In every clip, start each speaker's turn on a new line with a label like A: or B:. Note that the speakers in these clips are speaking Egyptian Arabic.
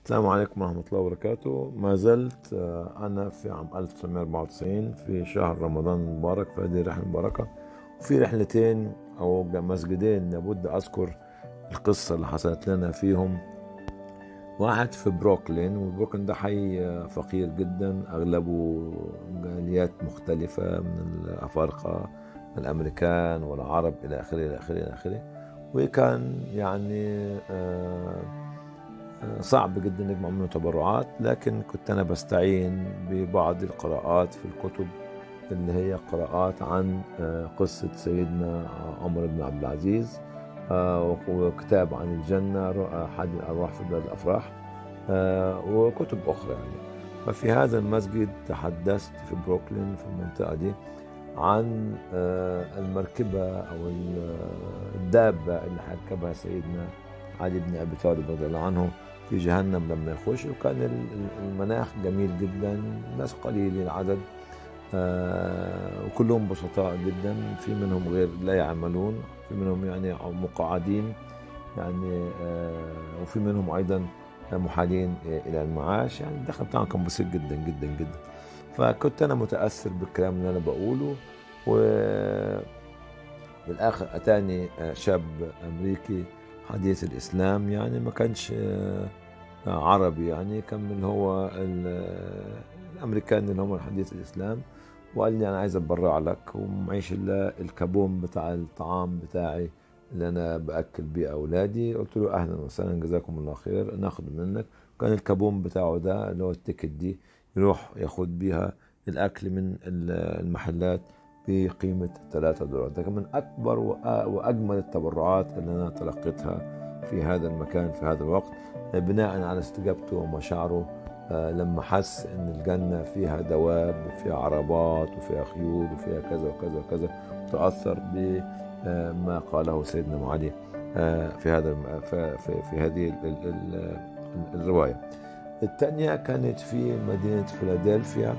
A: السلام عليكم ورحمة الله وبركاته ما زلت آه، أنا في عام 1994 في شهر رمضان المبارك في هذه الرحلة المباركة وفي رحلتين أو مسجدين لابد أذكر القصة اللي حصلت لنا فيهم واحد في بروكلين وبروكلين ده حي آه، فقير جدا أغلبه جاليات مختلفة من الأفارقة الأمريكان والعرب إلى آخره إلى آخره إلى آخره وكان يعني آه صعب جدا نجمع منه تبرعات لكن كنت أنا بستعين ببعض القراءات في الكتب اللي هي قراءات عن آه، قصة سيدنا عمر بن عبد العزيز آه، وكتاب عن الجنة أحد الأرواح في بلاد الأفراح آه، وكتب أخرى يعني ففي هذا المسجد تحدثت في بروكلين في المنطقة دي عن المركبة أو الدابة اللي هيركبها سيدنا علي بن أبي طالب رضي الله عنه في جهنم لما يخش وكان المناخ جميل جدا ناس قليل العدد آه وكلهم بسطاء جدا في منهم غير لا يعملون في منهم يعني مقاعدين يعني آه وفي منهم ايضا محالين الى المعاش يعني الدخل بتاعهم كان بسيط جدا جدا جدا فكنت انا متاثر بالكلام اللي انا بقوله و بالاخر اتاني شاب امريكي حديث الاسلام يعني ما كانش آه، عربي يعني كان من اللي هو الامريكان اللي هم حديث الاسلام وقال لي انا عايز اتبرع لك ومعيش الا الكابون بتاع الطعام بتاعي اللي انا باكل بيه اولادي قلت له اهلا وسهلا جزاكم الله خير ناخد منك كان الكابون بتاعه ده اللي هو التيكت دي يروح ياخد بيها الاكل من المحلات بقيمة 3 دولار ده كان من أكبر وأجمل التبرعات اللي أنا تلقيتها في هذا المكان في هذا الوقت بناء على استجابته ومشاعره آه، لما حس ان الجنه فيها دواب وفيها عربات وفيها خيول وفيها كذا وكذا وكذا تاثر بما قاله سيدنا علي آه، في هذا في, في هذه الروايه. الثانيه كانت في مدينه فيلادلفيا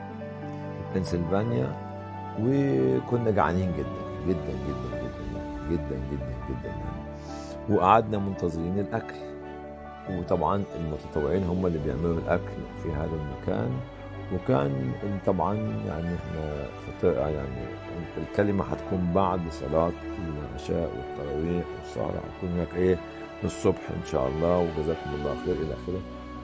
A: بنسلفانيا وكنا جعانين جدا جدا جدا جدا جدا جدا جدا يعني وقعدنا منتظرين الاكل وطبعا المتطوعين هم اللي بيعملوا الاكل في هذا المكان وكان طبعا يعني احنا يعني الكلمه هتكون بعد صلاه العشاء والتراويح والسهره هتكون هناك ايه الصبح ان شاء الله وجزاكم الله خير الى اخره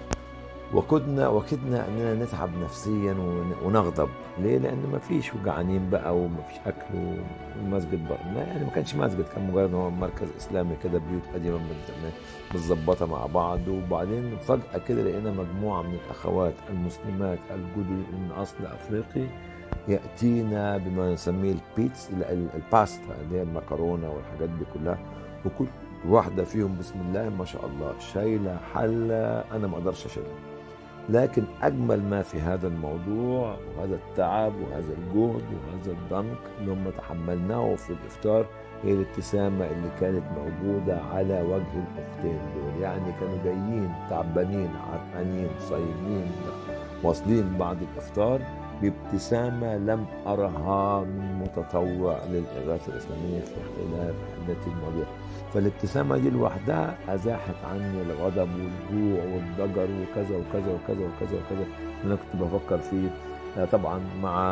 A: وكدنا وكدنا اننا نتعب نفسيا ونغضب ليه لان ما فيش وجعانين بقى وما فيش اكل والمسجد بقى ما يعني ما كانش مسجد كان مجرد هو مركز اسلامي كده بيوت قديمه متظبطه مع بعض وبعدين فجاه كده لقينا مجموعه من الاخوات المسلمات الجدد من اصل افريقي ياتينا بما نسميه البيتس الباستا اللي هي المكرونه والحاجات دي كلها وكل واحده فيهم بسم الله ما شاء الله شايله حله انا ما اقدرش اشيلها لكن أجمل ما في هذا الموضوع وهذا التعب وهذا الجهد وهذا الضنك اللي هم تحملناه في الإفطار هي الابتسامة اللي كانت موجودة على وجه الأختين دول يعني كانوا جايين تعبانين عرقانين صايمين واصلين بعد الإفطار بابتسامة لم أرها من متطوع للإغاثة الإسلامية في خلال رحلتي الماضية فالابتسامة دي لوحدها أزاحت عني الغضب والجوع والضجر وكذا وكذا وكذا وكذا وكذا أنا كنت بفكر فيه آه، طبعا مع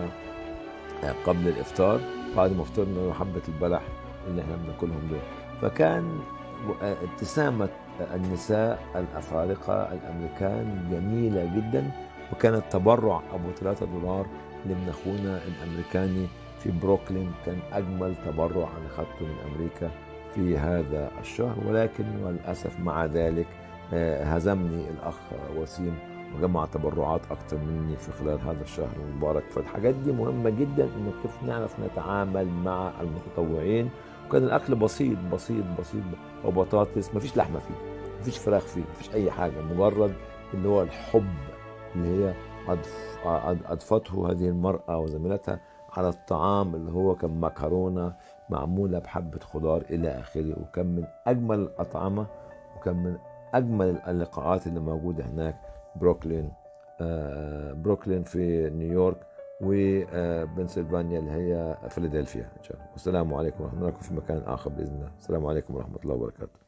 A: آه، قبل الإفطار بعد ما فطرنا حبة البلح اللي احنا بناكلهم دول فكان آه، ابتسامة النساء الأفارقة الأمريكان جميلة جدا وكان التبرع أبو 3 دولار لابن أخونا الأمريكاني في بروكلين كان أجمل تبرع أنا أخذته من أمريكا في هذا الشهر ولكن وللأسف مع ذلك آه، هزمني الأخ وسيم وجمع تبرعات أكثر مني في خلال هذا الشهر المبارك فالحاجات دي مهمة جدا إن كيف نعرف نتعامل مع المتطوعين وكان الأكل بسيط بسيط بسيط وبطاطس مفيش لحمة فيه مفيش فراخ فيه مفيش أي حاجة مجرد اللي هو الحب اللي هي أضفته هذه المرأة وزميلتها على الطعام اللي هو كان مكرونة معمولة بحبة خضار إلى آخره وكان من أجمل الأطعمة وكان من أجمل اللقاءات اللي موجودة هناك بروكلين آه بروكلين في نيويورك وبنسلفانيا اللي هي فيلادلفيا إن شاء الله والسلام عليكم ورحمة الله في مكان آخر بإذن الله السلام عليكم ورحمة الله وبركاته